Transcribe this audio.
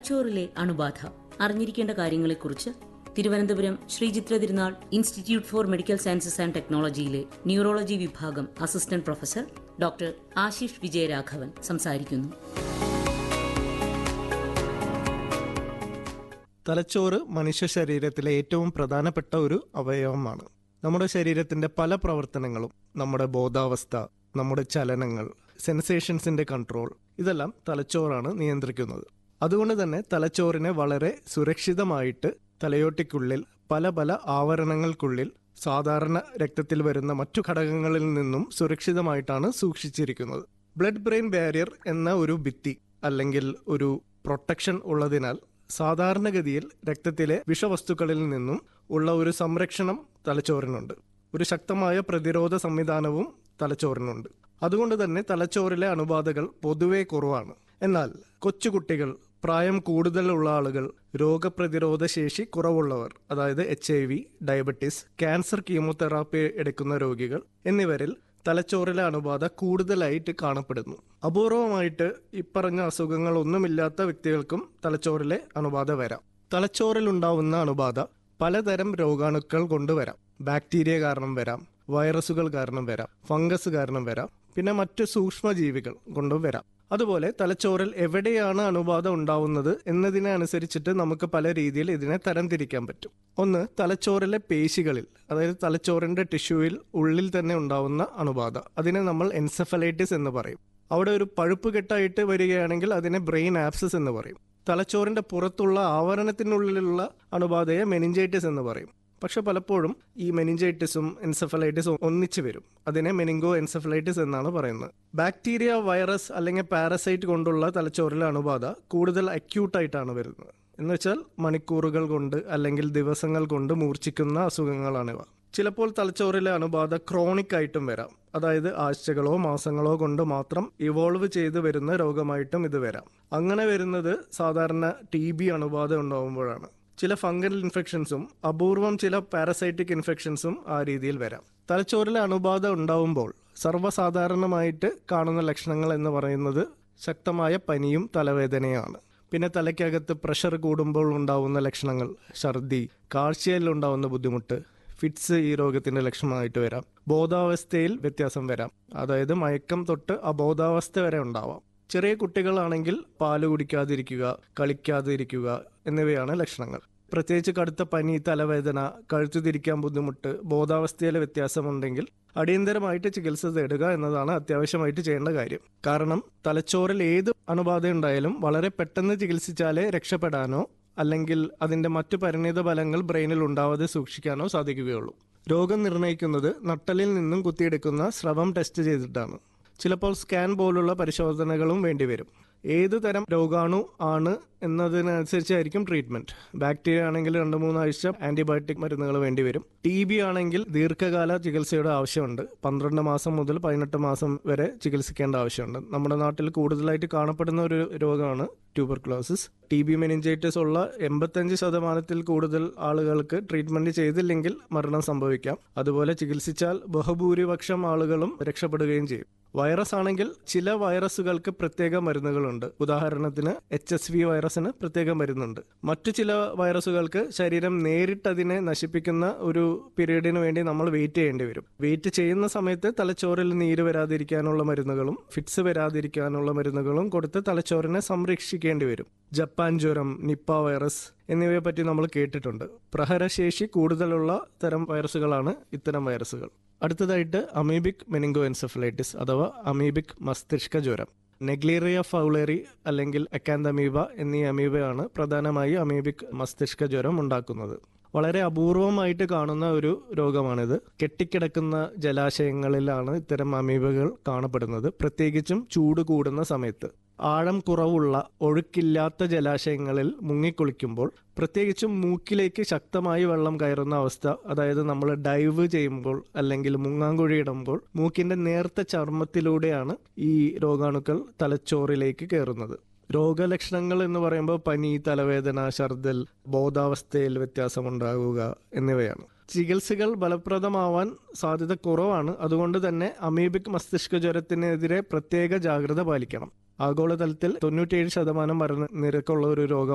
തലച്ചോറിലെ അണുബാധ അറിഞ്ഞിരിക്കേണ്ട കാര്യങ്ങളെക്കുറിച്ച് Thiruvananthapuram Sree Chitra Thirunal institute for medical sciences and ടെക്നോളജിയിലെ ന്യൂറോളജി വിഭാഗം assistant professor doctor Ashish Vijayaraghavan സംസാരിക്കുന്നു തലച്ചോറ് മനുഷ്യ ശരീരത്തിലെ ഏറ്റവും പ്രധാനപ്പെട്ട ഒരു അവയവമാണ് നമ്മുടെ ശരീരത്തിന്റെ പല പ്രവർത്തനങ്ങളും നമ്മുടെ ബോധാവസ്ഥ നമ്മുടെ ചലനങ്ങൾ സെൻസേഷൻസിന്റെ കൺട്രോൾ ഇതെല്ലാം തലച്ചോറാണ് നിയന്ത്രിക്കുന്നത് അതുകൊണ്ട് തന്നെ തലച്ചോറിനെ വളരെ സുരക്ഷിതമായിട്ട് തലയോട്ടിക്കുള്ളിൽ പല പല ആവരണങ്ങൾക്കുള്ളിൽ സാധാരണ രക്തത്തിൽ വരുന്ന മറ്റു ഘടകങ്ങളിൽ നിന്നും സുരക്ഷിതമായിട്ടാണ് സൂക്ഷിച്ചിരിക്കുന്നത് ബ്ലഡ് ബ്രെയിൻ ബാരിയർ എന്ന ഒരു ഭിത്തി അല്ലെങ്കിൽ ഒരു പ്രൊട്ടക്ഷൻ ഉള്ളതിനാൽ സാധാരണഗതിയിൽ രക്തത്തിലെ വിഷവസ്തുക്കളിൽ നിന്നും ഉള്ള ഒരു സംരക്ഷണം തലച്ചോറിനുണ്ട് ഒരു ശക്തമായ പ്രതിരോധ സംവിധാനവും തലച്ചോറിനുണ്ട് അതുകൊണ്ട് തന്നെ തലച്ചോറിലെ അണുബാധകൾ പൊതുവെ കുറവാണ് എന്നാൽ കൊച്ചുകുട്ടികൾ പ്രായം കൂടുതലുള്ള ആളുകൾ രോഗപ്രതിരോധ ശേഷി കുറവുള്ളവർ അതായത് H I V diabetes cancer chemotherapy എടുക്കുന്ന രോഗികൾ എന്നിവരിൽ തലച്ചോറിലെ അണുബാധ കൂടുതലായിട്ട് കാണപ്പെടുന്നു അപൂർവമായിട്ട് ഇപ്പറഞ്ഞ അസുഖങ്ങൾ ഒന്നുമില്ലാത്ത വ്യക്തികൾക്കും തലച്ചോറിലെ അണുബാധ വരാം തലച്ചോറിൽ ഉണ്ടാവുന്ന അണുബാധ പലതരം രോഗാണുക്കൾ കൊണ്ടുവരാം ബാക്ടീരിയ കാരണം വരാം വൈറസുകൾ കാരണം വരാം ഫംഗസ് കാരണം വരാം പിന്നെ മറ്റു സൂക്ഷ്മജീവികൾ കൊണ്ടും വരാം അതുപോലെ തലച്ചോറിൽ എവിടെയാണ് അണുബാധ ഉണ്ടാവുന്നത് എന്നതിനെ അനുസരിച്ചിട്ട് നമുക്ക് പല രീതിയിൽ ഇതിനെ തരംതിരിക്കാൻ പറ്റും ഒന്ന് തലച്ചോറിലെ പേശികളിൽ അതായത് തലച്ചോറിന്റെ ടിഷ്യൂവിൽ ഉള്ളിൽ തന്നെ ഉണ്ടാവുന്ന അണുബാധ അതിനെ നമ്മൾ എൻസെഫലൈറ്റിസ് എന്ന് പറയും അവിടെ ഒരു പഴുപ്പ് കെട്ടായിട്ട് വരികയാണെങ്കിൽ അതിനെ ബ്രെയിൻ ആപ്സസ് എന്ന് പറയും തലച്ചോറിന്റെ പുറത്തുള്ള ആവരണത്തിനുള്ളിലുള്ള അണുബാധയെ മെനിഞ്ചൈറ്റിസ് എന്ന് പറയും പക്ഷെ പലപ്പോഴും ഈ മെനിഞ്ചൈറ്റിസും എൻസെഫലൈറ്റിസും ഒന്നിച്ചു വരും അതിനെ മെനിങ്കോ എൻസെഫലൈറ്റിസ് എന്നാണ് പറയുന്നത് ബാക്ടീരിയ വൈറസ് അല്ലെങ്കിൽ പാരസൈറ്റ് കൊണ്ടുള്ള തലച്ചോറിലെ അണുബാധ കൂടുതൽ അക്യൂട്ടായിട്ടാണ് വരുന്നത് എന്ന് വെച്ചാൽ മണിക്കൂറുകൾ കൊണ്ട് അല്ലെങ്കിൽ ദിവസങ്ങൾ കൊണ്ട് മൂർച്ഛിക്കുന്ന അസുഖങ്ങളാണിവ ചിലപ്പോൾ തലച്ചോറിലെ അണുബാധ ക്രോണിക് ആയിട്ടും വരാം അതായത് ആഴ്ചകളോ മാസങ്ങളോ കൊണ്ട് മാത്രം ഇവോൾവ് ചെയ്തു വരുന്ന രോഗമായിട്ടും ഇത് വരാം അങ്ങനെ വരുന്നത് സാധാരണ ടി ബി അണുബാധ ഉണ്ടാകുമ്പോഴാണ് ചില ഫംഗൽ ഇൻഫെക്ഷൻസും അപൂർവം ചില പാരസൈറ്റിക് ഇൻഫെക്ഷൻസും ആ രീതിയിൽ വരാം തലച്ചോറിലെ അണുബാധ ഉണ്ടാവുമ്പോൾ സർവ്വസാധാരണമായിട്ട് കാണുന്ന ലക്ഷണങ്ങൾ എന്ന് പറയുന്നത് ശക്തമായ പനിയും തലവേദനയാണ് പിന്നെ തലയ്ക്കകത്ത് പ്രഷർ കൂടുമ്പോൾ ഉണ്ടാവുന്ന ലക്ഷണങ്ങൾ ഛർദി കാഴ്ചയിൽ ഉണ്ടാവുന്ന ബുദ്ധിമുട്ട് ഫിറ്റ്സ് ഈ രോഗത്തിന്റെ ലക്ഷണമായിട്ട് വരാം ബോധാവസ്ഥയിൽ വ്യത്യാസം വരാം അതായത് മയക്കം തൊട്ട് അബോധാവസ്ഥ വരെ ഉണ്ടാവാം ചെറിയ കുട്ടികളാണെങ്കിൽ പാല് കുടിക്കാതിരിക്കുക കളിക്കാതിരിക്കുക എന്നിവയാണ് ലക്ഷണങ്ങൾ പ്രത്യേകിച്ച് കടുത്ത പനി തലവേദന കഴുത്തു തിരിക്കാൻ ബുദ്ധിമുട്ട് ബോധാവസ്ഥയിലെ വ്യത്യാസമുണ്ടെങ്കിൽ അടിയന്തരമായിട്ട് ചികിത്സ തേടുക എന്നതാണ് അത്യാവശ്യമായിട്ട് ചെയ്യേണ്ട കാര്യം കാരണം തലച്ചോറിൽ ഏത് അണുബാധയുണ്ടായാലും വളരെ പെട്ടെന്ന് ചികിത്സിച്ചാലേ രക്ഷപ്പെടാനോ അല്ലെങ്കിൽ അതിന്റെ മറ്റു പരിണിത ഫലങ്ങൾ ബ്രെയിനിൽ ഉണ്ടാവാതെ സൂക്ഷിക്കാനോ സാധിക്കുകയുള്ളൂ രോഗം നിർണ്ണയിക്കുന്നത് നട്ടലിൽ നിന്നും കുത്തിയെടുക്കുന്ന സ്രവം ടെസ്റ്റ് ചെയ്തിട്ടാണ് ചിലപ്പോൾ സ്കാൻ പോലുള്ള പരിശോധനകളും വേണ്ടിവരും ഏത് തരം രോഗാണു ആണ് എന്നതിനനുസരിച്ചായിരിക്കും ട്രീറ്റ്മെന്റ് ബാക്ടീരിയ ആണെങ്കിൽ രണ്ട് മൂന്നാഴ്ച ആന്റിബയോട്ടിക് മരുന്നുകൾ വേണ്ടിവരും ടി ബി ആണെങ്കിൽ ദീർഘകാല ചികിത്സയുടെ ആവശ്യമുണ്ട് പന്ത്രണ്ട് മാസം മുതൽ പതിനെട്ട് മാസം വരെ ചികിത്സിക്കേണ്ട ആവശ്യമുണ്ട് നമ്മുടെ നാട്ടിൽ കൂടുതലായിട്ട് കാണപ്പെടുന്ന ഒരു രോഗമാണ് ട്യൂബർക്ലോസിസ് ടി ബി മെനിഞ്ചൈറ്റിസ് ഉള്ള എൺപത്തഞ്ച് ശതമാനത്തിൽ കൂടുതൽ ആളുകൾക്ക് ട്രീറ്റ്മെന്റ് ചെയ്തില്ലെങ്കിൽ മരണം സംഭവിക്കാം അതുപോലെ ചികിത്സിച്ചാൽ ബഹുഭൂരിപക്ഷം ആളുകളും രക്ഷപ്പെടുകയും ചെയ്യും വൈറസ് ആണെങ്കിൽ ചില വൈറസുകൾക്ക് പ്രത്യേക മരുന്നുകളുണ്ട് ഉദാഹരണത്തിന് എച്ച് എസ് വി വൈറസിന് പ്രത്യേക മരുന്നുണ്ട് മറ്റു ചില വൈറസുകൾക്ക് ശരീരം നേരിട്ട് അതിനെ നശിപ്പിക്കുന്ന ഒരു പീരീഡിന് വേണ്ടി നമ്മൾ വെയിറ്റ് ചെയ്യേണ്ടി വരും വെയിറ്റ് ചെയ്യുന്ന സമയത്ത് തലച്ചോറിൽ നീര് വരാതിരിക്കാനുള്ള മരുന്നുകളും ഫിറ്റ്സ് വരാതിരിക്കാനുള്ള മരുന്നുകളും കൊടുത്ത് തലച്ചോറിനെ സംരക്ഷിക്കേണ്ടി വരും ജപ്പാൻ ജ്വരം നിപ്പ വൈറസ് എന്നിവയെ പറ്റി നമ്മൾ കേട്ടിട്ടുണ്ട് പ്രഹരശേഷി കൂടുതലുള്ള തരം വൈറസുകളാണ് ഇത്തരം വൈറസുകൾ അടുത്തതായിട്ട് അമീബിക് മെനിങ്കോ എൻസെഫലൈറ്റിസ് അഥവാ അമീബിക് മസ്തിഷ്ക ജ്വരം നെഗ്ലീറിയ ഫൗളേറി അല്ലെങ്കിൽ അക്കാന്തമീബ എന്നീ അമീബയാണ് പ്രധാനമായി അമീബിക് മസ്തിഷ്ക ജ്വരം ഉണ്ടാക്കുന്നത് വളരെ അപൂർവമായിട്ട് കാണുന്ന ഒരു രോഗമാണിത് കെട്ടിക്കിടക്കുന്ന ജലാശയങ്ങളിലാണ് ഇത്തരം അമീബകൾ കാണപ്പെടുന്നത് പ്രത്യേകിച്ചും ചൂട് കൂടുന്ന സമയത്ത് ആഴം കുറവുള്ള ഒഴുക്കില്ലാത്ത ജലാശയങ്ങളിൽ മുങ്ങിക്കുളിക്കുമ്പോൾ പ്രത്യേകിച്ചും മൂക്കിലേക്ക് ശക്തമായി വെള്ളം കയറുന്ന അവസ്ഥ അതായത് നമ്മൾ ഡൈവ് ചെയ്യുമ്പോൾ അല്ലെങ്കിൽ മുങ്ങാങ്കുഴി ഇടുമ്പോൾ മൂക്കിന്റെ നേർത്ത ചർമ്മത്തിലൂടെയാണ് ഈ രോഗാണുക്കൾ തലച്ചോറിലേക്ക് കയറുന്നത് രോഗലക്ഷണങ്ങൾ എന്ന് പറയുമ്പോൾ പനി തലവേദന ഛർദൽ ബോധാവസ്ഥയിൽ വ്യത്യാസമുണ്ടാകുക എന്നിവയാണ് ചികിത്സകൾ ഫലപ്രദമാവാൻ സാധ്യത കുറവാണ് അതുകൊണ്ട് തന്നെ അമീബിക് മസ്തിഷ്ക ജ്വരത്തിനെതിരെ പ്രത്യേക ജാഗ്രത പാലിക്കണം ആഗോളതലത്തിൽ തൊണ്ണൂറ്റിയേഴ് ശതമാനം മരണ നിരക്കുള്ള ഒരു രോഗം